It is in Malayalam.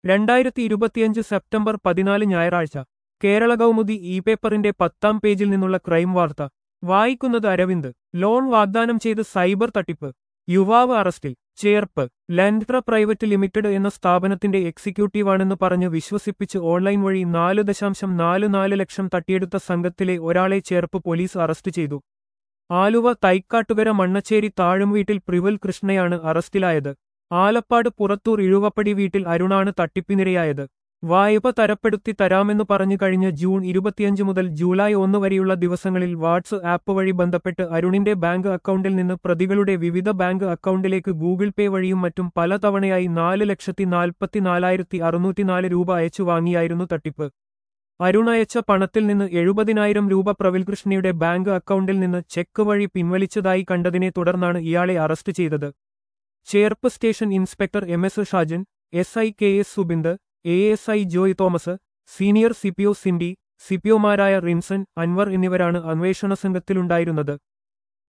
രണ്ടായിരത്തി ഇരുപത്തിയഞ്ച് സെപ്റ്റംബർ പതിനാല് ഞായറാഴ്ച കേരള കൗമുദി ഇ പേപ്പറിന്റെ പത്താം പേജിൽ നിന്നുള്ള ക്രൈം വാർത്ത വായിക്കുന്നത് അരവിന്ദ് ലോൺ വാഗ്ദാനം ചെയ്ത് സൈബർ തട്ടിപ്പ് യുവാവ് അറസ്റ്റിൽ ചേർപ്പ് ലെൻഡ്ര പ്രൈവറ്റ് ലിമിറ്റഡ് എന്ന സ്ഥാപനത്തിന്റെ എക്സിക്യൂട്ടീവാണെന്ന് പറഞ്ഞ് വിശ്വസിപ്പിച്ച് ഓൺലൈൻ വഴി നാല് ദശാംശം നാല് നാല് ലക്ഷം തട്ടിയെടുത്ത സംഘത്തിലെ ഒരാളെ ചേർപ്പ് പോലീസ് അറസ്റ്റ് ചെയ്തു ആലുവ തൈക്കാട്ടുകര മണ്ണച്ചേരി താഴും വീട്ടിൽ പ്രിവൽ കൃഷ്ണയാണ് അറസ്റ്റിലായത് ആലപ്പാട് പുറത്തൂർ ഇഴുവപ്പടി വീട്ടിൽ അരുണാണ് തട്ടിപ്പിനിരയായത് വായ്പ തരപ്പെടുത്തി തരാമെന്ന് പറഞ്ഞു കഴിഞ്ഞ ജൂൺ ഇരുപത്തിയഞ്ച് മുതൽ ജൂലൈ ഒന്ന് വരെയുള്ള ദിവസങ്ങളിൽ വാട്സ് ആപ്പ് വഴി ബന്ധപ്പെട്ട് അരുണിന്റെ ബാങ്ക് അക്കൗണ്ടിൽ നിന്ന് പ്രതികളുടെ വിവിധ ബാങ്ക് അക്കൗണ്ടിലേക്ക് ഗൂഗിൾ പേ വഴിയും മറ്റും പലതവണയായി നാല് ലക്ഷത്തി നാൽപ്പത്തിനാലായിരത്തി അറുന്നൂറ്റിനാല് രൂപ അയച്ചു വാങ്ങിയായിരുന്നു തട്ടിപ്പ് അരുൺ അയച്ച പണത്തിൽ നിന്ന് എഴുപതിനായിരം രൂപ പ്രവിൽകൃഷ്ണയുടെ ബാങ്ക് അക്കൗണ്ടിൽ നിന്ന് ചെക്ക് വഴി പിൻവലിച്ചതായി കണ്ടതിനെ തുടർന്നാണ് ഇയാളെ അറസ്റ്റ് ചെയ്തത് Cherpu station inspector M S Shajan S I K S Subind A S I Joy Thomas senior CPO Cindy സിപിഒമാരായ റിൻസൺ അൻവർ എന്നിവരാണ് അന്വേഷണ സംഘത്തിലുണ്ടായിരുന്നത്